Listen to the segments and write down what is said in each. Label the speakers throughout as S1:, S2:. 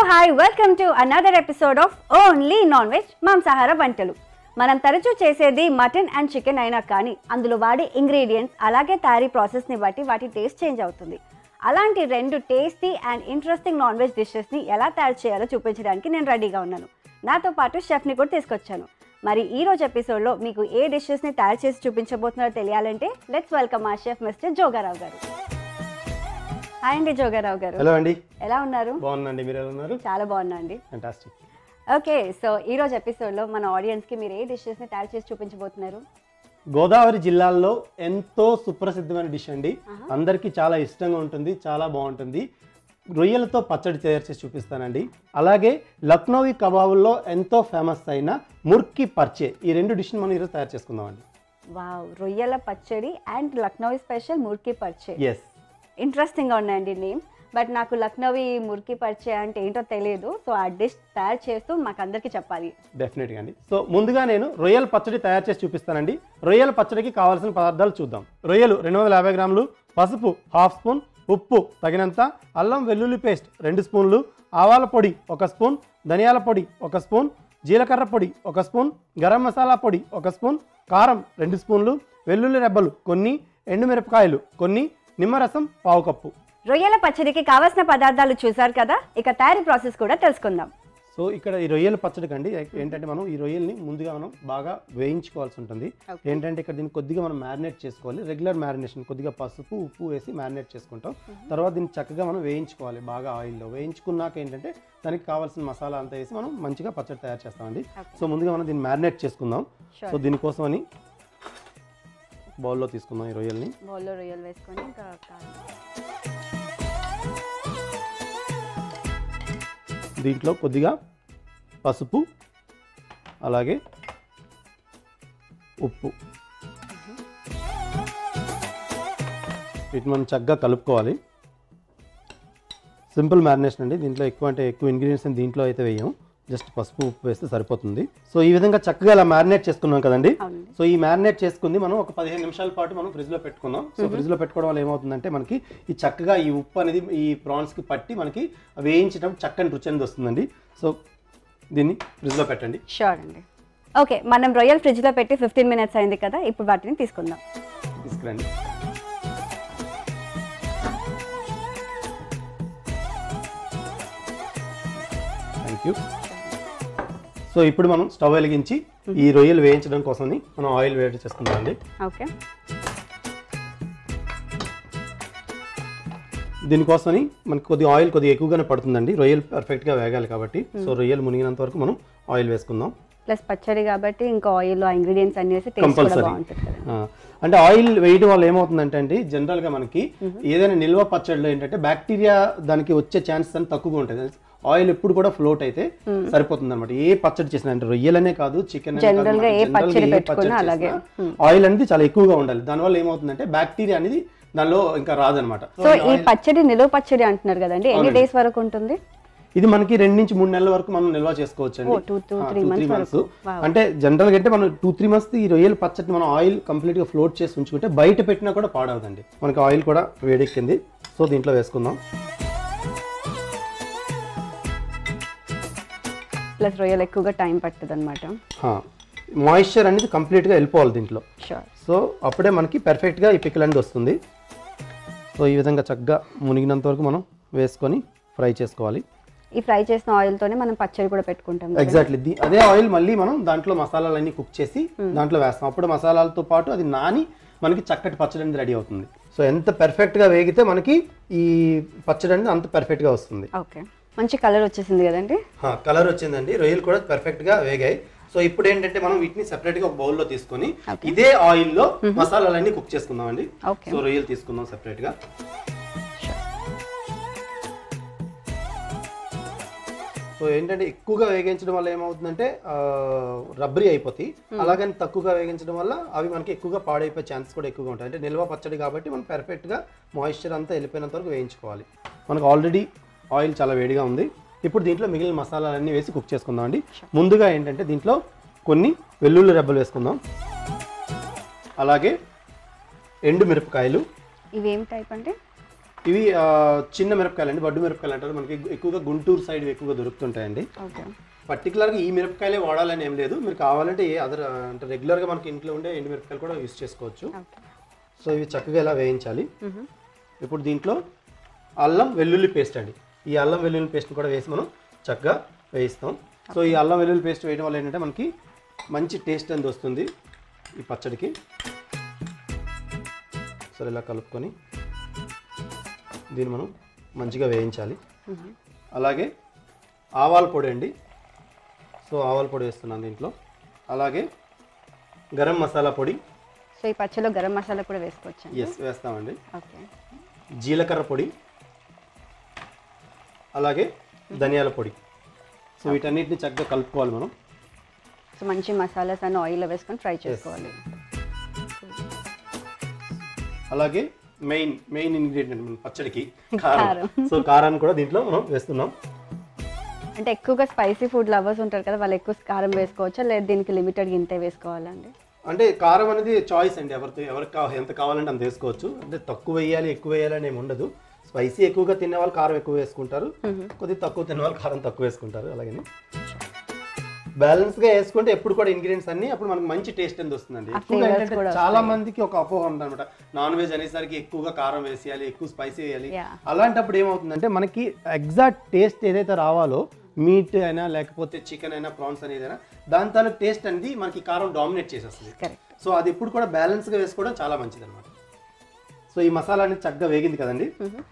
S1: Hi welcome to another episode of only non veg మాంసాహార వంటలు మనం తరచూ చేసేది మటన్ అండ్ చికెన్ అయినా కానీ అందులో వాడే ఇంగ్రీడియంట్స్ అలాగే తయారీ ప్రాసెస్ని బట్టి వాటి టేస్ట్ చేంజ్ అవుతుంది అలాంటి రెండు tasty and interesting non veg డిషెస్ని ఎలా తయారు చేయాలో చూపించడానికి నేను రెడీగా ఉన్నాను నాతో పాటు షెఫ్ని కూడా తీసుకొచ్చాను మరి ఈ రోజు ఎపిసోడ్లో మీకు ఏ డిషెస్ని తయారు చేసి చూపించబోతున్నారో తెలియాలంటే లెట్స్ వెల్కమ్ ఆ chef mister Jogarao garu hi అండి జోగారావు గారు
S2: హలో అండి
S1: ఎలా ఉన్నారు
S2: బాగుందండి మీరు ఎలా ఉన్నారు
S1: చాలా బాగున్నా అండి
S2: ఫంటాస్టిక్
S1: ఓకే సో ఈ రోజు ఎపిసోడ్లో మన ఆడియన్స్కి మీరు ఏ డిషెస్ని తయారు చేసి చూపించబోతున్నారు
S2: గోదావరి జిల్లాల్లో ఎంతో సుప్రసిద్ధమైన డిష్ అండి అందరికీ చాలా ఇష్టంగా ఉంటుంది చాలా బాగుంటుంది రొయ్యలతో పచ్చడి తయారు చేసి చూపిస్తానండి అలాగే లక్నోవి కబాబుల్లో ఎంతో ఫేమస్ అయిన ముర్కి పర్చే ఈ రెండు డిష్ని మనం ఈరోజు తయారు చేసుకుందామండి
S1: వావ్ రొయ్యల పచ్చడి అండ్ లక్నోవి స్పెషల్ ముర్కి పర్చే
S2: ఎస్
S1: ఇంట్రెస్టింగ్గా ఉన్నాయండి నేమ్స్ బట్ నాకు లక్నోవి ముర్కి పర్చే అంటే ఏంటో తెలియదు సో ఆ డిష్ తయారు చేస్తూ మాకు అందరికీ చెప్పాలి
S2: డెఫినెట్గా అండి సో ముందుగా నేను రొయ్యల పచ్చడి తయారు చేసి చూపిస్తానండి రొయ్యల పచ్చడికి కావాల్సిన పదార్థాలు చూద్దాం రొయ్యలు రెండు వందల యాభై గ్రాములు పసుపు హాఫ్ స్పూన్ ఉప్పు తగినంత అల్లం వెల్లుల్లి పేస్ట్ రెండు స్పూన్లు ఆవాల పొడి ఒక స్పూన్ ధనియాల పొడి ఒక స్పూన్ జీలకర్ర పొడి ఒక స్పూన్ గరం మసాలా పొడి ఒక స్పూన్ కారం రెండు స్పూన్లు వెల్లుల్లి రెబ్బలు కొన్ని ఎండుమిరపకాయలు కొన్ని నిమ్మరసం పావు కప్పు
S1: రొయ్యల పచ్చడికి కావాల్సిన పదార్థాలు చూసారు కదా ఇక తయారీ ప్రాసెస్ కూడా తెలుసుకుందాం
S2: సో ఇక్కడ ఈ రొయ్యల పచ్చడికి అండి ఏంటంటే మనం ఈ రొయ్యల్ని ముందుగా మనం బాగా వేయించుకోవాల్సి ఉంటుంది
S1: Okay.
S2: ఏంటంటే ఇక్కడ దీన్ని కొద్దిగా మనం మ్యారినేట్ చేసుకోవాలి రెగ్యులర్ మ్యారినేషన్ కొద్దిగా పసుపు ఉప్పు వేసి మ్యారినేట్ చేసుకుంటాం తర్వాత దీన్ని చక్కగా మనం వేయించుకోవాలి బాగా ఆయిల్లో వేయించుకున్నాక ఏంటంటే దానికి కావాల్సిన మసాలా అంతా వేసి మనం మంచిగా పచ్చడి తయారు చేస్తామండి
S1: Okay.
S2: సో ముందుగా మనం దీన్ని మ్యారినేట్ చేసుకుందాం
S1: Sure.
S2: సో దీనికోసం అని బౌల్లో తీసుకుందాం ఈ రొయ్యల్ని
S1: బౌల్లో రొయ్యలు వేసుకొని ఇంకా కారం.
S2: దీంట్లో కొద్దిగా పసుపు అలాగే ఉప్పు వీటిని మనం చక్కగా కలుపుకోవాలి సింపుల్ మ్యారినేషన్ అండి దీంట్లో ఎక్కువ అంటే ఎక్కువ ఇంగ్రీడియంట్స్ దీంట్లో అయితే వేయం జస్ట్ పసుపు ఉప్పు వేస్తే సరిపోతుంది సో ఈ విధంగా చక్కగా ఇలా మ్యారినేట్ చేసుకున్నాం కదండి
S1: అవునండి
S2: సో ఈ మ్యారినేట్ చేసుకుంది మనం ఒక పదిహేను నిమిషాల పాటు మనం ఫ్రిడ్జ్లో పెట్టుకుందాం సో ఫ్రిడ్జ్లో పెట్టుకోవడం వల్ల ఏమవుతుందంటే మనకి ఈ చక్కగా ఈ ఉప్పు అనేది ఈ ప్రాన్స్కి పట్టి మనకి వేయించడం చక్కని రుచి అనేది వస్తుందండి సో దీన్ని ఫ్రిడ్జ్లో పెట్టండి
S1: షూర్ అండి ఓకే మనం రొయ్యల్ ఫ్రిడ్జ్లో పెట్టి ఫిఫ్టీన్ మినిట్స్ అయింది కదా ఇప్పుడు వాటిని తీసుకుందాం
S2: తీసుకురండి థ్యాంక్ యూ సో ఇప్పుడు మనం స్టవ్ వెలిగించి ఈ రొయ్యలు వేయించడం కోసమని మనం ఆయిల్ వేడి చేసుకుందామండి
S1: ఓకే
S2: దీనికోసమని మనకి కొద్దిగా ఆయిల్ కొద్దిగా ఎక్కువగానే పడుతుందండి రొయ్యలు పర్ఫెక్ట్గా వేగాలి కాబట్టి సో రొయ్యలు మునిగినంత వరకు మనం ఆయిల్ వేసుకుందాం
S1: ప్లస్ పచ్చడి కాబట్టి ఇంకా ఆయిల్ ఇంగ్రీడియంట్స్ అన్ని వేసి టేస్ట్ కూడా
S2: కంపల్సరీ
S1: బాగుంటుంది కదా
S2: అంటే ఆయిల్ వేయడం వల్ల ఏమవుతుందంటే అండి జనరల్గా మనకి ఏదైనా నిల్వ పచ్చడిలో ఏంటంటే బ్యాక్టీరియా దానికి వచ్చే ఛాన్సెస్ అని తక్కువగా ఉంటుంది ఆయిల్ ఎప్పుడు కూడా ఫ్లోట్ అయితే సరిపోతుంది అనమాట ఏ పచ్చడి చేసినా అంటే రొయ్యలనే కాదు చికెన్
S1: General గా ఏ పచ్చడి పెట్టుకున్నా అలాగే.
S2: ఆయిల్ అనేది చాలా ఎక్కువగా ఉండాలి దానివల్ల ఏమవుతుందంటే బ్యాక్టీరియా అనేది దానిలో ఇంకా రాదనమాట
S1: సో ఈ పచ్చడి నిలువ పచ్చడి అంటున్నారు కదండి ఎన్ని డేస్ వరకు ఉంటుంది
S2: ఇది మనకి రెండు నుంచి మూడు నెలల వరకు మనం నిల్వ చేసుకోవచ్చు
S1: ఓ, two to three months
S2: months
S1: వరకు. Wow.
S2: అంటే జనరల్ గా అంటే మనం టూ త్రీ మంత్స్ ఈ రొయ్యల పచ్చడి మనం ఆయిల్ కంప్లీట్ గా ఫ్లోట్ చేసి ఉంచుకుంటే బయట పెట్టినా కూడా పాడవదండి మనకి ఆయిల్ కూడా వేడెక్కింది సో దీంట్లో వేసుకుందాం
S1: ప్లస్ రొయ్యలు ఎక్కువగా టైం పడుతుంది అనమాట
S2: మాయిశ్చర్ అనేది కంప్లీట్ గా వెళ్ళిపోవాలి దీంట్లో
S1: షూర్
S2: సో అప్పుడే మనకి perfect గా ఈ పిక్కల్ అనేది వస్తుంది సో ఈ విధంగా చక్కగా మునిగినంత వరకు మనం వేసుకొని ఫ్రై చేసుకోవాలి
S1: ఈ ఫ్రై చేసిన ఆయిల్ తోనే మనం పచ్చడి కూడా పెట్టుకుంటాం కదా.
S2: ఎగ్జాక్ట్లీ అదే ఆయిల్ మళ్ళీ మనం దాంట్లో మసాలాలన్నీ కుక్ చేసి దాంట్లో వేస్తాం అప్పుడు మసాలాలతో పాటు అది నాని మనకి చక్కటి పచ్చడి అనేది రెడీ అవుతుంది సో ఎంత perfect గా వేగితే మనకి ఈ పచ్చడి అనేది అంత perfect గా వస్తుంది
S1: ఓకే మంచి కలర్ వచ్చేసింది కదండి
S2: కలర్ వచ్చిందండి రొయ్యలు కూడా perfect గా వేగాయి సో ఇప్పుడు ఏంటంటే మనం వీటిని separate గా ఒక బౌల్లో తీసుకొని ఇదే ఆయిల్లో మసాలాలన్నీ కుక్ చేసుకుందామండి
S1: ఓకే
S2: సో రొయ్యలు తీసుకుందాం separate గా సో ఏంటంటే ఎక్కువగా వేగించడం వల్ల ఏమవుతుందంటే ఆ, రబ్బరీ అయిపోతాయి అలాగని తక్కువగా వేగించడం వల్ల అవి మనకి ఎక్కువగా పాడైపోయే ఛాన్సెస్ కూడా ఎక్కువగా ఉంటాయి అంటే నిల్వ పచ్చడి కాబట్టి మనం పర్ఫెక్ట్గా మాయిశ్చర్ అంతా వెళ్ళిపోయినంత వరకు వేయించుకోవాలి మనకు ఆల్రెడీ ఆయిల్ చాలా వేడిగా ఉంది ఇప్పుడు దీంట్లో మిగిలిన మసాలాలన్నీ వేసి కుక్ చేసుకుందాం అండి ముందుగా ఏంటంటే దీంట్లో కొన్ని వెల్లుల్లి రెబ్బలు వేసుకుందాం అలాగే ఎండు మిరపకాయలు
S1: ఇవి ఏం టైప్ అంటే
S2: ఇవి ఆ, చిన్న మిరపకాయలు అండి వడ్డు మిరపకాయలు అంటారు మనకి ఎక్కువగా గుంటూరు సైడ్ ఎక్కువగా దొరుకుతుంటాయండి
S1: ఓకే
S2: పర్టికులర్గా ఈ మిరపకాయలే వాడాలని ఏం లేదు మీరు కావాలంటే ఏ అదర్ అంటే రెగ్యులర్గా మనకి ఇంట్లో ఉండే ఎండు మిరపకాయలు కూడా యూస్ చేసుకోవచ్చు
S1: ఓకే
S2: సో ఇవి చక్కగా ఇలా వేయించాలి ఇప్పుడు దీంట్లో అల్లం వెల్లుల్లి పేస్ట్ అండి ఈ అల్లం వెల్లుల్లి పేస్ట్ కూడా వేసి మనం చక్కగా వేయిస్తాం సో ఈ అల్లం వెల్లుల్లి పేస్ట్ వేయడం వల్ల ఏంటంటే మనకి మంచి టేస్ట్ అనేది వస్తుంది ఈ పచ్చడికి సో ఇలా కలుపుకొని దీన్ని మనం మంచిగా వేయించాలి అలాగే ఆవాల పొడి అండి సో ఆవాల పొడి వేస్తున్నాను దీంట్లో అలాగే గరం మసాలా పొడి
S1: సో ఈ పచ్చలో గరం మసాలా కూడా వేసుకోవచ్చు
S2: ఎస్ వేస్తామండి
S1: ఓకే
S2: జీలకర్ర పొడి అలాగే ధనియాల పొడి సో వీటన్నిటిని చక్కగా కలుపుకోవాలి మనం
S1: సో మంచి మసాలాస్ అన్ని ఆయిల్లో వేసుకొని ఫ్రై చేసుకోవాలి
S2: అలాగే మెయిన్ మెయిన్ ఇంగ్రీడియంట్ మన పచ్చడికి కారం
S1: కారం.
S2: సో కారాన్ని కూడా దీంట్లో మనం వేస్తున్నాం
S1: అంటే ఎక్కువగా స్పైసీ ఫుడ్ లవర్స్ ఉంటారు కదా వాళ్ళు ఎక్కువ కారం వేసుకోవచ్చా లేదా దీనికి లిమిటెడ్ ఇంతే వేసుకోవాలండి
S2: అంటే కారం అనేది చాయిస్ అండి ఎవరికి ఎవరికి కావ- ఎంత కావాలంటే అంత వేసుకోవచ్చు అంటే తక్కువ వేయాలి ఎక్కువ వేయాలి అని ఏమి ఉండదు స్పైసీ ఎక్కువగా తినే వాళ్ళు కారం ఎక్కువ వేసుకుంటారు కొద్దిగా తక్కువ తినే వాళ్ళు కారం తక్కువ వేసుకుంటారు అలాగని బ్యాలెన్స్ గా వేసుకుంటే ఎప్పుడు కూడా ఇంగ్రీడియంట్స్ అన్ని అప్పుడు మనకి మంచి టేస్ట్ అనేది వస్తుందండి
S1: ఆ
S2: ఎక్కువగా
S1: flavors
S2: ఏంటంటే
S1: కూడా
S2: చాలా మందికి ఒక అపోహ ఉంటుంది అనమాట నాన్ వెజ్ అనేసరికి ఎక్కువగా కారం వేసేయాలి ఎక్కువ స్పైసీ వేయాలి
S1: Yeah.
S2: అలాంటప్పుడు ఏమవుతుందంటే మనకి ఎగ్జాక్ట్ టేస్ట్ ఏదైతే రావాలో మీట్ అయినా లేకపోతే చికెన్ అయినా ప్రాన్స్ అనేది అయినా దాని తాలూకు టేస్ట్ అనేది మనకి కారం డామినేట్ చేసేస్తుంది
S1: కరెక్ట్
S2: సో అది ఎప్పుడు కూడా బ్యాలెన్స్గా వేసుకోవడం చాలా మంచిది అనమాట సో ఈ మసాలా అనేది చక్కగా వేగింది కదండి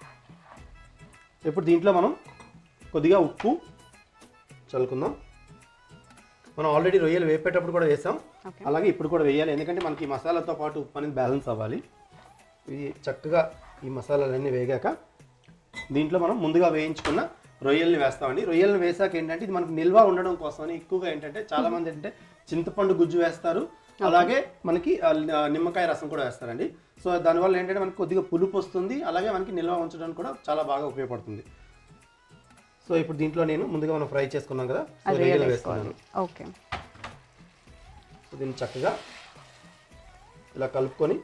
S2: ఇప్పుడు దీంట్లో మనం కొద్దిగా ఉప్పు చల్లుకుందాం మనం ఆల్రెడీ రొయ్యలు వేపేటప్పుడు కూడా వేసాం
S1: Okay.
S2: అలాగే ఇప్పుడు కూడా వేయాలి ఎందుకంటే మనకి ఈ మసాలాతో పాటు ఉప్పు అనేది బ్యాలెన్స్ అవ్వాలి ఇది చక్కగా ఈ మసాలాలన్నీ వేగాక దీంట్లో మనం ముందుగా వేయించుకున్న రొయ్యల్ని వేస్తామండి రొయ్యల్ని వేసాక ఏంటంటే ఇది మనకు నిల్వ ఉండడం కోసం ఎక్కువగా ఏంటంటే చాలా మంది ఏంటంటే చింతపండు గుజ్జు వేస్తారు అలాగే మనకి ఆ, ల- నిమ్మకాయ రసం కూడా వేస్తారండి సో దానివల్ల ఏంటంటే మనకి కొద్దిగా పులుపు వస్తుంది అలాగే మనకి నిల్వ ఉంచడానికి కూడా చాలా బాగా ఉపయోగపడుతుంది సో ఇప్పుడు దీంట్లో నేను ముందుగా మనం ఫ్రై చేసుకున్నాం కదా సో
S1: అది
S2: రొయ్యలు
S1: వేసుకోవాలి
S2: వేసుకున్నాను
S1: ఓకే
S2: సో దీన్ని చక్కగా ఇలా కలుపుకొని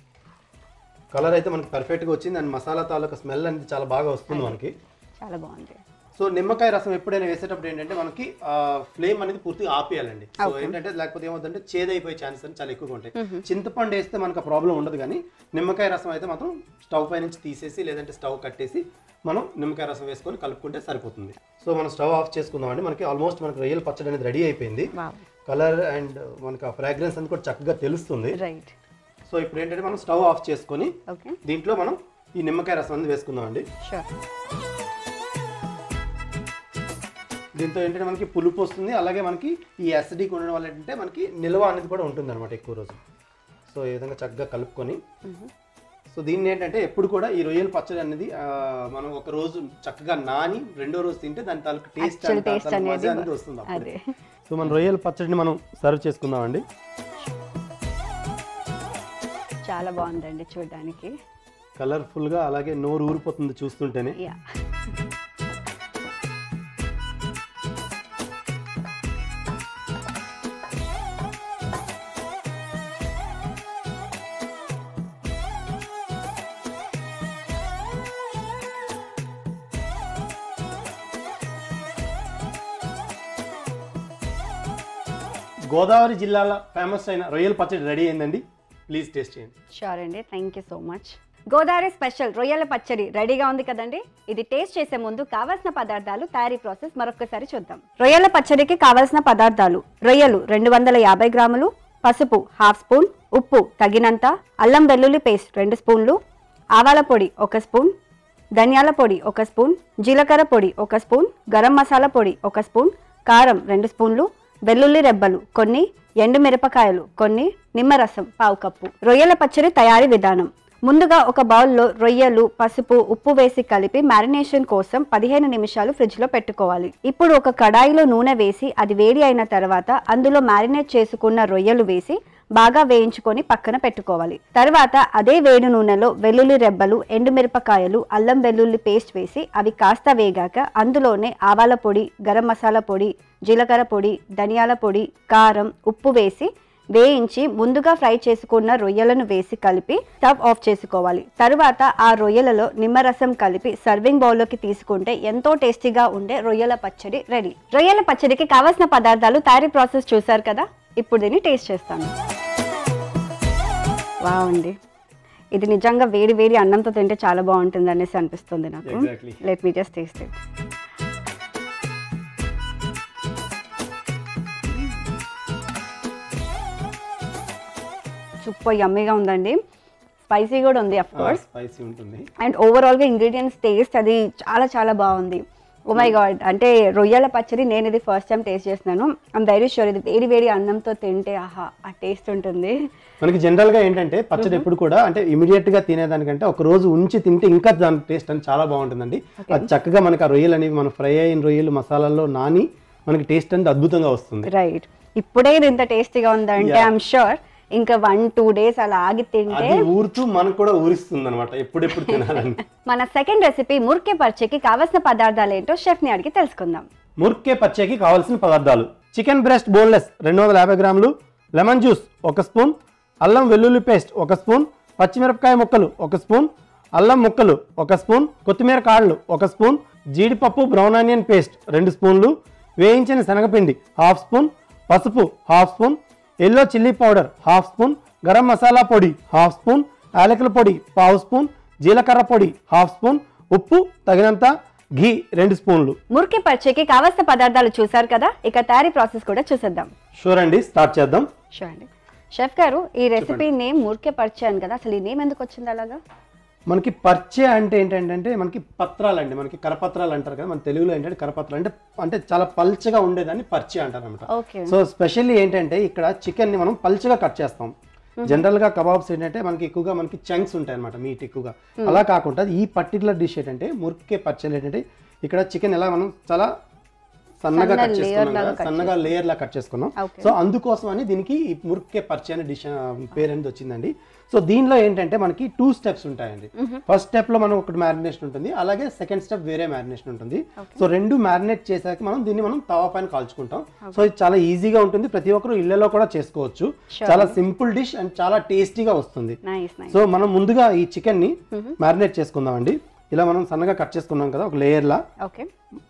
S2: కలర్ అయితే మనకి పర్ఫెక్ట్గా వచ్చింది అండ్ మసాలా తాలూకా స్మెల్ అనేది చాలా బాగా వస్తుంది మనకి
S1: చాలా బాగుంది
S2: సో నిమ్మకాయ రసం ఎప్పుడైనా వేసేటప్పుడు ఏంటంటే మనకి ఫ్లేమ్ అనేది పూర్తిగా ఆపేయాలండి సో ఏంటంటే లేకపోతే ఏమవుతుందంటే చేదైపోయే ఛాన్సెస్ అని చాలా ఎక్కువగా ఉంటాయి చింతపండు వేస్తే మనకు ప్రాబ్లం ఉండదు కానీ నిమ్మకాయ రసం అయితే మాత్రం స్టవ్ పై నుంచి తీసేసి లేదంటే స్టవ్ కట్టేసి మనం నిమ్మకాయ రసం వేసుకొని కలుపుకుంటే సరిపోతుంది సో మనం స్టవ్ ఆఫ్ చేసుకుందాం అండి మనకి ఆల్మోస్ట్ మనకి రొయ్యల పచ్చడి అనేది రెడీ అయిపోయింది
S1: వావ్
S2: కలర్ అండ్ మనకి ఆ ఫ్రాగ్రెన్స్ అనేది కూడా చక్కగా తెలుస్తుంది
S1: రైట్
S2: సో ఇప్పుడు ఏంటంటే మనం స్టవ్ ఆఫ్ చేసుకొని
S1: ఓకే
S2: దీంట్లో మనం ఈ నిమ్మకాయ రసం అనేది వేసుకుందాం అండి
S1: షూర్
S2: దీంతో ఏంటంటే మనకి పులుపు వస్తుంది అలాగే మనకి ఈ అసిడిక్ ఉండడం వల్ల ఏంటంటే మనకి నిల్వ అనేది కూడా ఉంటుంది అనమాట ఎక్కువ రోజు సో ఈ విధంగా చక్కగా కలుపుకొని సో దీన్ని ఏంటంటే ఎప్పుడు కూడా ఈ రొయ్యల పచ్చడి అనేది ఆ, మనం ఒక రోజు చక్కగా నాని రెండో రోజు తింటే దాని తాలూకు టేస్ట్
S1: Actual taste అనేది
S2: అనేది వస్తుంది
S1: అదే
S2: అప్పుడే. సో మన రొయ్యల పచ్చడిని మనం సర్వ్ చేసుకుందామండి
S1: చాలా బాగుందండి చూడడానికి
S2: కలర్ఫుల్గా అలాగే నోరు ఊరిపోతుంది చూస్తుంటేనే
S1: యా
S2: గోదావరి జిల్లాల ఫేమస్ అయిన రొయ్యల పచ్చడి రెడీ అయిందండి ప్లీజ్ టేస్ట్ చేయండి
S1: షూర్ అండి thank you so much Godavari special రొయ్యల పచ్చడి రెడీగా ఉంది కదండి ఇది టేస్ట్ చేసే ముందు కావాల్సిన పదార్థాలు తయారీ ప్రాసెస్ మరొకసారి చూద్దాం రొయ్యల పచ్చడికి కావాల్సిన పదార్థాలు రొయ్యలు రెండు వందల యాభై గ్రాములు పసుపు హాఫ్ స్పూన్ ఉప్పు తగినంత అల్లం వెల్లుల్లి పేస్ట్ రెండు స్పూన్లు ఆవాల పొడి ఒక స్పూన్ ధనియాల పొడి ఒక స్పూన్ జీలకర్ర పొడి ఒక స్పూన్ గరం మసాలా పొడి ఒక స్పూన్ కారం రెండు స్పూన్లు వెల్లుల్లి రెబ్బలు కొన్ని ఎండు మిరపకాయలు కొన్ని నిమ్మరసం పావు కప్పు రొయ్యల పచ్చడి తయారీ విధానం ముందుగా ఒక బౌల్లో రొయ్యలు పసుపు ఉప్పు వేసి కలిపి మ్యారినేషన్ కోసం పదిహేను నిమిషాలు ఫ్రిడ్జ్లో పెట్టుకోవాలి ఇప్పుడు ఒక కడాయిలో నూనె వేసి అది వేడి అయిన తర్వాత అందులో మ్యారినేట్ చేసుకున్న రొయ్యలు వేసి బాగా వేయించుకొని పక్కన పెట్టుకోవాలి తర్వాత అదే వేడి నూనెలో వెల్లుల్లి రెబ్బలు ఎండుమిరపకాయలు అల్లం వెల్లుల్లి పేస్ట్ వేసి అవి కాస్త వేగాక అందులోనే ఆవాల పొడి గరం మసాలా పొడి జీలకర్ర పొడి ధనియాల పొడి కారం ఉప్పు వేసి వేయించి ముందుగా ఫ్రై చేసుకున్న రొయ్యలను వేసి కలిపి స్టవ్ ఆఫ్ చేసుకోవాలి తరువాత ఆ రొయ్యలలో నిమ్మరసం కలిపి సర్వింగ్ బౌల్లోకి తీసుకుంటే ఎంతో టేస్టీగా ఉండే రొయ్యల పచ్చడి రెడీ రొయ్యల పచ్చడికి కావాల్సిన పదార్థాలు తయారీ ప్రాసెస్ చూసారు కదా ఇప్పుడు దీన్ని టేస్ట్ చేస్తాను బాగుంది ఇది నిజంగా వేడి వేడి అన్నంతో తింటే చాలా బాగుంటుంది అనేసి అనిపిస్తుంది నాకు
S2: Exactly.
S1: Let me just taste it super యమ్మీగా ఉందండి స్పైసీ కూడా ఉంది అఫ్ కోర్స్
S2: స్పైసీ ఉంటుంది
S1: అండ్ ఓవరాల్గా ఇంగ్రీడియంట్స్ టేస్ట్ అది చాలా చాలా బాగుంది ఓ మై గాడ్ అంటే రొయ్యల పచ్చడి నేను ఇది ఫస్ట్ టైం టేస్ట్ చేస్తున్నాను ఐమ్ వెరీ షూర్ ఇది వేడి వేడి అన్నంతో తింటే ఆహా ఆ టేస్ట్ ఉంటుంది
S2: మనకి జనరల్ గా ఏంటంటే పచ్చడి ఎప్పుడు కూడా అంటే ఇమీడియట్ గా తినేదానికంటే ఒక రోజు ఉంచి తింటే ఇంకా దాని టేస్ట్ అని చాలా బాగుంటుందండి అది చక్కగా మనకి ఆ రొయ్యలు అనేవి మన ఫ్రై అయిన రొయ్యలు మసాలాల్లో నాని మనకి టేస్ట్ అనేది అద్భుతంగా వస్తుంది
S1: రైట్ ఇప్పుడే ఇది ఇంత టేస్టీగా ఉందంటే
S2: Yeah.
S1: ఐఎమ్ షూర్ ఇంకా వన్ టూ డేస్ అలా ఆగి తింటే
S2: అది ఊరుతూ మనకు కూడా ఊరిస్తుంది అనమాట ఎప్పుడెప్పుడు తినాలని
S1: మన సెకండ్ రెసిపీ మురికే పర్చేకి కావాల్సిన పదార్థాలు ఏంటో షెఫ్ని అడిగి తెలుసుకుందాం
S2: ముర్కే పచ్చేకి కావాల్సిన పదార్థాలు చికెన్ బ్రెస్ట్ బోన్లెస్ రెండు వందల యాభై గ్రాములు లెమన్ జ్యూస్ ఒక స్పూన్ అల్లం వెల్లుల్లి పేస్ట్ ఒక స్పూన్ పచ్చిమిరపకాయ ముక్కలు ఒక స్పూన్ అల్లం ముక్కలు ఒక స్పూన్ కొత్తిమీర కాడలు ఒక స్పూన్ జీడిపప్పు బ్రౌన్ ఆనియన్ పేస్ట్ రెండు స్పూన్లు వేయించిన శనగపిండి హాఫ్ స్పూన్ పసుపు half spoon yellow chilli powder half spoon garam masala పొడి హాఫ్ స్పూన్ యాలకుల పొడి పావు స్పూన్ జీలకర్ర పొడి హాఫ్ స్పూన్ ఉప్పు తగినంత ఘీ రెండు స్పూన్లు
S1: మురికే పర్చేకి కావాల్సిన పదార్థాలు చూసారు కదా ఇక తయారీ ప్రాసెస్ కూడా చూసేద్దాం
S2: షూర్ అండి స్టార్ట్ చేద్దాం
S1: షూర్ అండి షెఫ్ గారు ఈ రెసిపీ నేమ్ మురికే పర్చే అని కదా అసలు ఈ నేమ్ ఎందుకు వచ్చింది అలాగా
S2: మనకి పర్చే అంటే ఏంటంటే మనకి పత్రాలు అండి మనకి కరపత్రాలు అంటారు కదా మన తెలుగులో ఏంటంటే కరపత్రాలు అంటే అంటే చాలా పల్చగా ఉండేదాన్ని పర్చే అంటారు అనమాట
S1: ఓకే
S2: సో స్పెషల్లీ ఏంటంటే ఇక్కడ చికెన్ ని మనం పల్చగా కట్ చేస్తాం జనరల్ గా కబాబ్స్ ఏంటంటే మనకి ఎక్కువగా మనకి చంక్స్ ఉంటాయి అనమాట మీట్ ఎక్కువగా అలా కాకుండా ఈ పర్టికులర్ డిష్ ఏంటంటే మురికే పచ్చలు ఏంటంటే ఇక్కడ చికెన్ ఎలా మనం చాలా సన్నగా
S1: సన్న
S2: కట్
S1: layer
S2: చేసుకున్నాం
S1: లాగా
S2: కదా,
S1: cut
S2: సన్నగా లేయర్ లా కట్ చేసుకున్నాం
S1: Okay.
S2: సో అందుకోసం అని దీనికి ఈ మురికే పర్చే అనే డిష్ పేరు అనేది వచ్చిందండి సో దీనిలో ఏంటంటే మనకి టూ స్టెప్స్ ఉంటాయండి ఫస్ట్ స్టెప్ లో మనం ఒకటి మ్యారినేషన్ ఉంటుంది అలాగే సెకండ్ స్టెప్ వేరే మ్యారినేషన్ ఉంటుంది సో రెండు మ్యారినేట్ చేశాక మనం దీన్ని మనం తవా పైన కాల్చుకుంటాం సో ఇది చాలా ఈజీగా ఉంటుంది ప్రతి ఒక్కరు ఇళ్లలో కూడా చేసుకోవచ్చు చాలా సింపుల్ డిష్ అండ్ చాలా టేస్టీగా వస్తుంది
S1: నైస్ నైస్
S2: సో మనం ముందుగా ఈ చికెన్ ని మ్యారినేట్ చేసుకుందామండి ఇలా మనం సన్నగా కట్ చేసుకున్నాం కదా ఒక లేయర్ లా
S1: ఓకే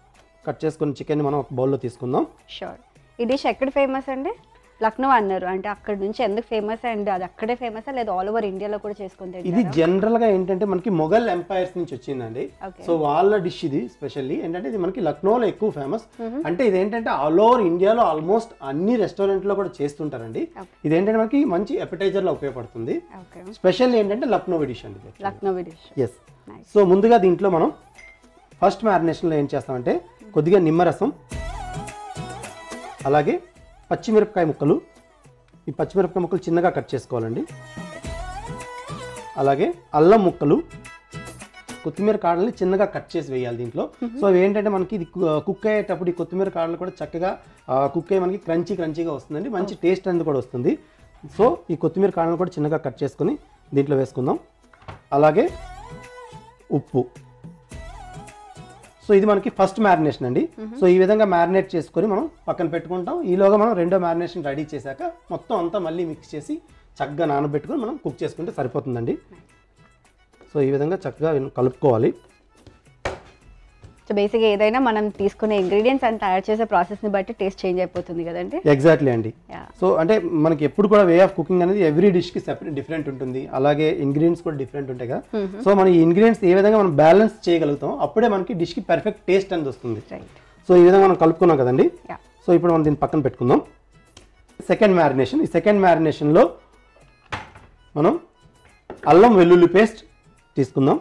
S2: కట్ చేసుకున్న చికెన్ ని మనం ఒక బౌల్లో తీసుకుందాం
S1: షూర్ ఈ డిష్ ఎక్కడ ఫేమస్ అండి లక్నో అన్నారు అంటే అక్కడ నుంచి ఎందుకు ఫేమస్ అండ్ అది అక్కడే ఫేమస్ లేదా ఆల్ ఓవర్ ఇండియాలో కూడా చేసుకుని
S2: ఇది
S1: తింటారా
S2: జనరల్ గా ఏంటంటే మనకి మొఘల్ ఎంపైర్స్ నుంచి వచ్చిందండి
S1: Okay.
S2: సో వాళ్ళ డిష్ ఇది స్పెషల్లీ ఏంటంటే ఇది మనకి లక్నోలో ఎక్కువ ఫేమస్ అంటే ఇది ఏంటంటే ఆల్ ఓవర్ ఇండియాలో ఆల్మోస్ట్ అన్ని రెస్టారెంట్ లో కూడా చేస్తుంటారండి ఇది ఏంటంటే మనకి మంచి ఎపిటైజర్ లో ఉపయోగపడుతుంది
S1: ఓకే
S2: స్పెషల్ ఏంటంటే లక్నో డిష్ అండి
S1: Lucknow dish
S2: yes
S1: Nice.
S2: So ముందుగా దీంట్లో మనం ఫస్ట్ మ్యారినేషన్లో ఏం చేస్తామంటే కొద్దిగా నిమ్మరసం అలాగే పచ్చిమిరపకాయ ముక్కలు ఈ పచ్చిమిరపకాయ ముక్కలు చిన్నగా కట్ చేసుకోవాలండి అలాగే అల్లం ముక్కలు కొత్తిమీర కాడల్ని చిన్నగా కట్ చేసి వేయాలి దీంట్లో సో అవి ఏంటంటే మనకి ఇది కుక్ అయ్యేటప్పుడు ఈ కొత్తిమీర కాడలు కూడా చక్కగా కుక్ అయ్యి మనకి క్రంచీ క్రంచీగా వస్తుందండి మంచి టేస్ట్ అనేది కూడా వస్తుంది సో ఈ కొత్తిమీర కాడలను కూడా చిన్నగా కట్ చేసుకొని దీంట్లో వేసుకుందాం అలాగే ఉప్పు సో ఇది మనకి ఫస్ట్ మ్యారినేషన్ అండి సో ఈ విధంగా మ్యారినేట్ చేసుకొని మనం పక్కన పెట్టుకుంటాం ఈలోగా మనం రెండో మ్యారినేషన్ రెడీ చేశాక మొత్తం అంతా మళ్ళీ మిక్స్ చేసి చక్కగా నానబెట్టుకొని మనం కుక్ చేసుకుంటే సరిపోతుందండి సో ఈ విధంగా చక్కగా కలుపుకోవాలి
S1: సో బేసిక్గా ఏదైనా మనం తీసుకునే ఇంగ్రీడియంట్స్ అండ్ తయారు చేసే ప్రాసెస్ని బట్టి టేస్ట్ చేంజ్ అయిపోతుంది కదండి
S2: ఎగ్జాక్ట్లీ అండి
S1: Yeah.
S2: సో అంటే మనకి ఎప్పుడు కూడా వే ఆఫ్ కుకింగ్ అనేది ఎవ్రీ డిష్కి సెపరేట్ డిఫరెంట్ ఉంటుంది అలాగే ఇంగ్రీడియంట్స్ కూడా డిఫరెంట్ ఉంటాయి కదా సో మన ఈ ఇంగ్రీడియంట్స్ ఏ విధంగా మనం బ్యాలెన్స్ చేయగలుగుతాం అప్పుడే మనకి డిష్కి పర్ఫెక్ట్ టేస్ట్ అనేది వస్తుంది
S1: రైట్
S2: సో ఈ విధంగా మనం కలుపుకున్నాం కదండి
S1: యా
S2: సో ఇప్పుడు మనం దీన్ని పక్కన పెట్టుకుందాం సెకండ్ మ్యారినేషన్ ఈ సెకండ్ మ్యారినేషన్లో మనం అల్లం వెల్లుల్లి పేస్ట్ తీసుకుందాం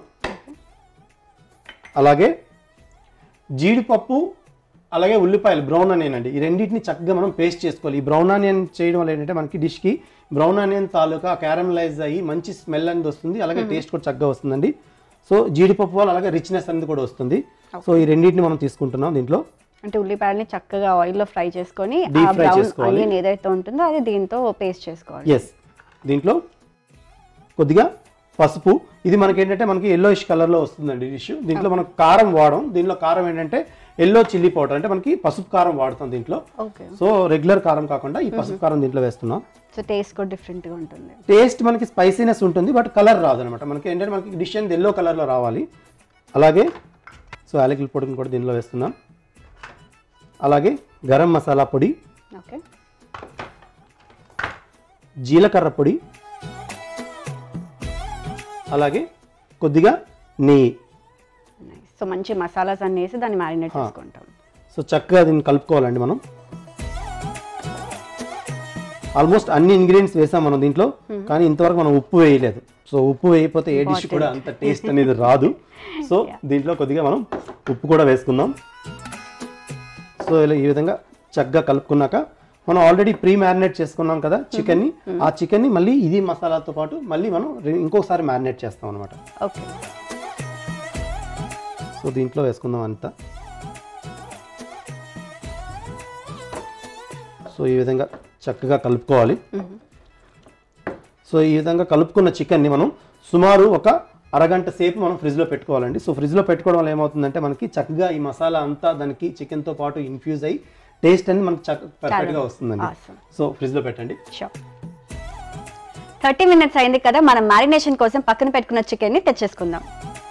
S2: అలాగే జీడిపప్పు అలాగే ఉల్లిపాయలు బ్రౌన్ ఆనియన్ అండి ఈ రెండింటిని చక్కగా మనం పేస్ట్ చేసుకోవాలి ఈ బ్రౌన్ ఆనియన్ చేయడం వల్ల ఏంటంటే మనకి డిష్కి బ్రౌన్ ఆనియన్ తాలూకా క్యారమలైజ్ అయ్యి మంచి స్మెల్ అనేది వస్తుంది అలాగే టేస్ట్ కూడా చక్కగా వస్తుందండి సో జీడిపప్పు వల్ల అలాగే రిచ్నెస్ అనేది కూడా వస్తుంది సో ఈ రెండింటిని మనం తీసుకుంటున్నాం దీంట్లో
S1: అంటే ఉల్లిపాయలని చక్కగా ఆయిల్లో ఫ్రై చేసుకొని
S2: Deep
S1: ఆ
S2: fry
S1: బ్రౌన్
S2: చేసుకోవాలి.
S1: ఆనియన్ ఏదైతే ఉంటుందో అది దీంతో పేస్ట్ చేసుకోవాలి
S2: ఎస్ దీంట్లో కొద్దిగా పసుపు ఇది మనకి ఏంటంటే మనకి ఎల్లోయిష్ కలర్లో వస్తుందండి డిష్ దీంట్లో మనం కారం వాడడం దీంట్లో కారం ఏంటంటే ఎల్లో చిల్లీ పౌడర్ అంటే మనకి పసుపు కారం వాడుతాం దీంట్లో
S1: ఓకే
S2: సో రెగ్యులర్ కారం కాకుండా ఈ పసుపు కారం దీంట్లో వేస్తున్నాం
S1: సో టేస్ట్ కూడా డిఫరెంట్గా ఉంటుంది
S2: టేస్ట్ మనకి స్పైసీనెస్ ఉంటుంది బట్ కలర్ రాదు అనమాట మనకి ఏంటంటే మనకి డిష్ అనేది ఎల్లో కలర్లో రావాలి అలాగే సో యాలకుల పొడిని కూడా దీనిలో వేస్తున్నాం అలాగే గరం మసాలా పొడి
S1: ఓకే
S2: జీలకర్ర పొడి అలాగే కొద్దిగా నెయ్యి
S1: సో మంచి మసాలాస్ అన్ని వేసి దాన్ని మ్యారినేట్ చేసుకుంటాం
S2: సో చక్కగా దీన్ని కలుపుకోవాలండి మనం ఆల్మోస్ట్ అన్ని ఇంగ్రీడియంట్స్ వేసాం మనం దీంట్లో కానీ ఇంతవరకు మనం ఉప్పు వేయలేదు సో ఉప్పు వేయకపోతే ఏ డిష్ కూడా అంత టేస్ట్ అనేది రాదు సో దీంట్లో కొద్దిగా మనం ఉప్పు కూడా వేసుకుందాం సో ఇలా ఈ విధంగా చక్కగా కలుపుకున్నాక మనం ఆల్రెడీ ప్రీ మ్యారినేట్ చేసుకున్నాం కదా చికెన్ని ఆ చికెన్ని మళ్ళీ ఇది మసాలాతో పాటు మళ్ళీ మనం రె- ఇంకొకసారి మ్యారినేట్ చేస్తాం అనమాట
S1: ఓకే
S2: సో దీంట్లో వేసుకుందాం అంతా సో ఈ విధంగా చక్కగా కలుపుకోవాలి సో ఈ విధంగా కలుపుకున్న చికెన్ని మనం సుమారు ఒక అరగంట సేపు మనం ఫ్రిడ్జ్లో పెట్టుకోవాలండి సో ఫ్రిడ్జ్లో పెట్టుకోవడం వల్ల ఏమవుతుందంటే మనకి చక్కగా ఈ మసాలా అంతా దానికి చికెన్తో పాటు ఇన్ఫ్యూజ్ అయ్యి టేస్ట్ అనేది మనకి చక్క పర్ఫెక్ట్గా వస్తుందండి
S1: Awesome.
S2: సో ఫ్రిడ్జ్లో పెట్టండి
S1: షూర్ థర్టీ మినిట్స్ అయింది కదా మనం మ్యారినేషన్ కోసం పక్కన పెట్టుకున్న చికెన్ని తెచ్చేసుకుందాం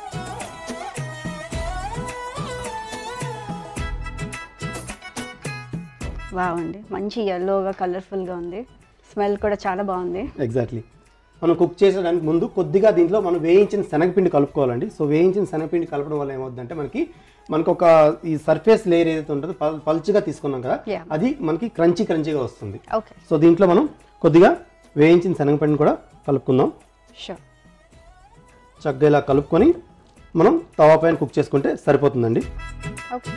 S1: బాగుంది మంచి ఎల్లోగా కలర్ఫుల్గా ఉంది స్మెల్ కూడా చాలా బాగుంది
S2: ఎగ్జాక్ట్లీ మనం కుక్ చేసేదానికి ముందు కొద్దిగా దీంట్లో మనం వేయించిన శనగపిండి కలుపుకోవాలండి సో వేయించిన శనగపిండి కలపడం వల్ల ఏమవుతుందంటే మనకి మనకు ఒక ఈ సర్ఫేస్ లేయర్ ఏదైతే ఉంటుందో పల్- పల్చగా తీసుకున్నాం కదా
S1: Yeah.
S2: అది మనకి క్రంచీ క్రంచీగా వస్తుంది
S1: ఓకే
S2: సో దీంట్లో మనం కొద్దిగా వేయించిన శనగపిండిని కూడా కలుపుకుందాం
S1: షూర్
S2: చక్కగా ఇలా కలుపుకొని మనం తవా పైన కుక్ చేసుకుంటే సరిపోతుందండి
S1: ఓకే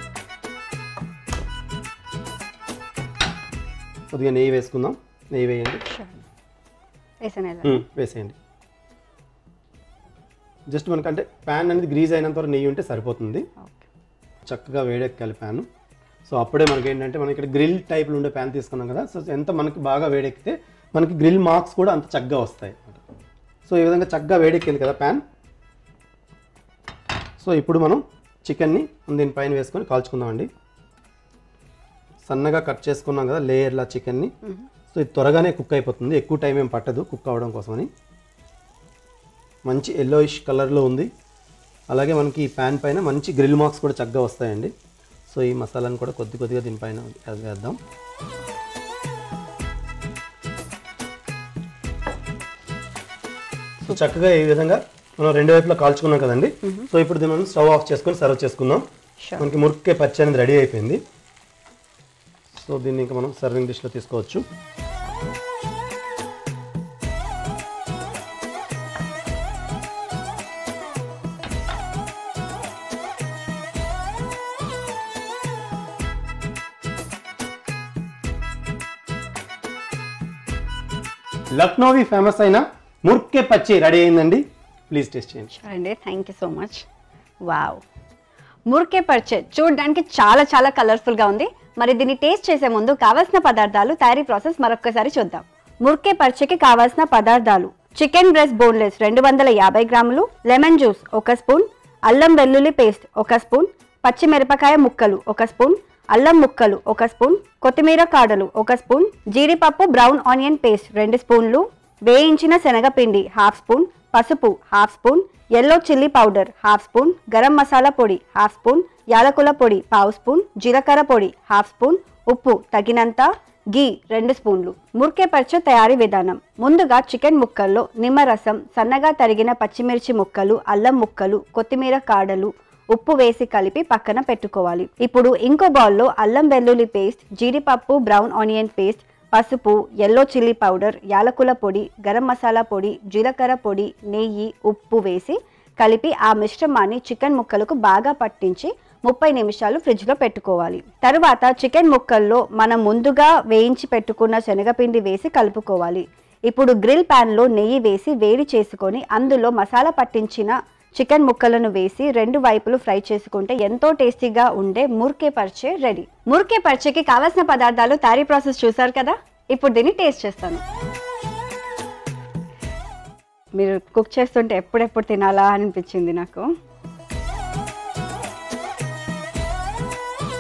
S2: కొద్దిగా నెయ్యి వేసుకుందాం నెయ్యి వేయండి
S1: షూర్ వేసాను
S2: మ్మ్, వేసేయండి జస్ట్ మనకంటే ప్యాన్ అనేది గ్రీజ్ అయినంత వరకు నెయ్యి ఉంటే సరిపోతుంది
S1: ఓకే
S2: చక్కగా వేడెక్కాలి ప్యాన్ సో అప్పుడే మనకి ఏంటంటే మనం ఇక్కడ గ్రిల్ టైప్లో ఉండే ప్యాన్ తీసుకున్నాం కదా సో ఎంత మనకి బాగా వేడెక్కితే మనకి గ్రిల్ మార్క్స్ కూడా అంత చక్కగా వస్తాయి సో ఈ విధంగా చక్కగా వేడెక్కింది కదా ప్యాన్ సో ఇప్పుడు మనం చికెన్ని దీనిపైన వేసుకొని కాల్చుకుందామండి సన్నగా కట్ చేసుకున్నాం కదా లేయర్లా చికెన్ని సో ఇది త్వరగానే కుక్ అయిపోతుంది ఎక్కువ టైం ఏం పట్టదు కుక్ అవ్వడం కోసమని మంచి ఎల్లోయిష్ కలర్లో ఉంది అలాగే మనకి ఈ ప్యాన్ పైన మంచి గ్రిల్ మార్క్స్ కూడా చక్కగా వస్తాయండి సో ఈ మసాలాను కూడా కొద్ది కొద్దిగా దీనిపైన వేద్దాం సో చక్కగా ఈ విధంగా మనం రెండు వైపులా కాల్చుకున్నాం కదండి సో ఇప్పుడు దీన్ని మనం స్టవ్ ఆఫ్ చేసుకొని సర్వ్ చేసుకుందాం
S1: Sure.
S2: మనకి మురికే పచ్చి అనేది రెడీ అయిపోయింది సో దీన్ని ఇంకా మనం సర్వింగ్ డిష్లో తీసుకోవచ్చు లక్నోవి ఫేమస్ అయిన ముర్కే పచ్చి రెడీ అయిందండి ప్లీజ్ టేస్ట్ చేయండి
S1: షూర్ అండి thank you so much wow మురికే పర్చే చూడడానికి చాలా చాలా కలర్ఫుల్గా ఉంది మరి దీన్ని టేస్ట్ చేసే ముందు కావాల్సిన పదార్థాలు తయారీ ప్రాసెస్ మరొకసారి చూద్దాం మురికే పర్చేకి కావాల్సిన పదార్థాలు చికెన్ బ్రెస్ట్ బోన్లెస్ రెండు వందల యాభై గ్రాములు లెమన్ జ్యూస్ ఒక స్పూన్ అల్లం వెల్లుల్లి పేస్ట్ ఒక స్పూన్ పచ్చిమిరపకాయ ముక్కలు ఒక స్పూన్ అల్లం ముక్కలు ఒక స్పూన్ కొత్తిమీర కాడలు ఒక స్పూన్ జీడిపప్పు బ్రౌన్ ఆనియన్ పేస్ట్ రెండు స్పూన్లు వేయించిన శనగపిండి హాఫ్ స్పూన్ పసుపు half spoon yellow chilli powder half spoon garam masala పొడి హాఫ్ స్పూన్ యాలకుల పొడి పావు స్పూన్ జీలకర్ర పొడి హాఫ్ స్పూన్ ఉప్పు తగినంత గీ రెండు స్పూన్లు ముర్కే పచ్చ తయారీ విధానం ముందుగా చికెన్ ముక్కల్లో నిమ్మరసం సన్నగా తరిగిన పచ్చిమిర్చి ముక్కలు అల్లం ముక్కలు కొత్తిమీర కాడలు ఉప్పు వేసి కలిపి పక్కన పెట్టుకోవాలి ఇప్పుడు ఇంకో బౌల్లో అల్లం వెల్లుల్లి పేస్ట్ జీడిపప్పు బ్రౌన్ ఆనియన్ పేస్ట్ పసుపు ఎల్లో చిల్లీ పౌడర్ యాలకుల పొడి గరం మసాలా పొడి జీలకర్ర పొడి నెయ్యి ఉప్పు వేసి కలిపి ఆ మిశ్రమాన్ని చికెన్ ముక్కలకు బాగా పట్టించి ముప్పై నిమిషాలు ఫ్రిడ్జ్లో పెట్టుకోవాలి తరువాత చికెన్ ముక్కల్లో మనం ముందుగా వేయించి పెట్టుకున్న శనగపిండి వేసి కలుపుకోవాలి ఇప్పుడు గ్రిల్ ప్యాన్లో నెయ్యి వేసి వేడి చేసుకొని అందులో మసాలా పట్టించిన చికెన్ ముక్కలను వేసి రెండు వైపులు ఫ్రై చేసుకుంటే ఎంతో టేస్టీగా ఉండే ముర్కే పర్చే రెడీ ముర్కే పర్చేకి కావాల్సిన పదార్థాలు తయారీ ప్రాసెస్ చూసారు కదా ఇప్పుడు దీన్ని టేస్ట్ చేస్తాను మీరు కుక్ చేస్తుంటే ఎప్పుడెప్పుడు తినాలా అనిపించింది నాకు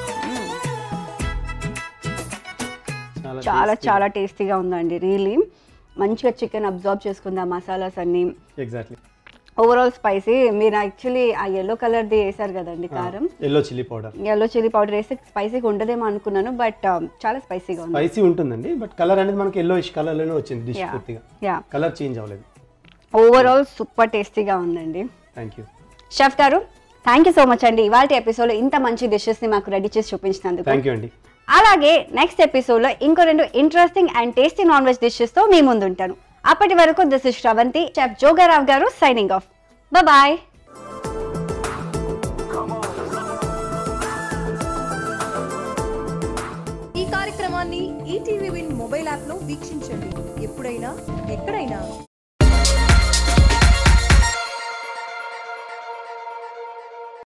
S1: చాలా చాలా టేస్టీగా ఉందండి రియలీ మంచిగా చికెన్ అబ్జార్బ్ చేసుకుంది ఆ మసాలాస్ అన్ని
S2: ఎగ్జాక్ట్లీ
S1: ఓవరాల్ స్పైసీ మీరు యాక్చువల్లీ ఆ ఎల్లో కలర్ది వేసారు కదండి కారం
S2: yellow chilli powder
S1: yellow chilli powder వేస్తే స్పైసీగా ఉండదేమో అనుకున్నాను బట్ చాలా స్పైసీగా ఉంది
S2: స్పైసీ ఉంటుందండి బట్ కలర్ అనేది మనకి ఎల్లో ఇష్ కలర్లోనే వచ్చింది డిష్
S1: Yeah.
S2: పూర్తిగా
S1: యా
S2: కలర్ చేంజ్ అవ్వలేదు
S1: ఓవరాల్ సూపర్ టేస్టీగా ఉందండి
S2: thank you
S1: chef garu thank you so much అండి ఇవాళ ఎపిసోడ్లో ఇంత మంచి డిషెస్ని మాకు రెడీ చేసి చూపించినందుకు
S2: థ్యాంక్ యూ అండి
S1: అలాగే నెక్స్ట్ ఎపిసోడ్లో ఇంకో రెండు interesting and tasty non veg డిషెస్తో మీ ముందు ఉంటాను అప్పటి వరకు this is Sravanthi chef Jogarao garu signing of bye
S3: ఈ కార్యక్రమాన్ని ఈటీవీ విన్ మొబైల్ యాప్ లో వీక్షించండి ఎప్పుడైనా ఎక్కడైనా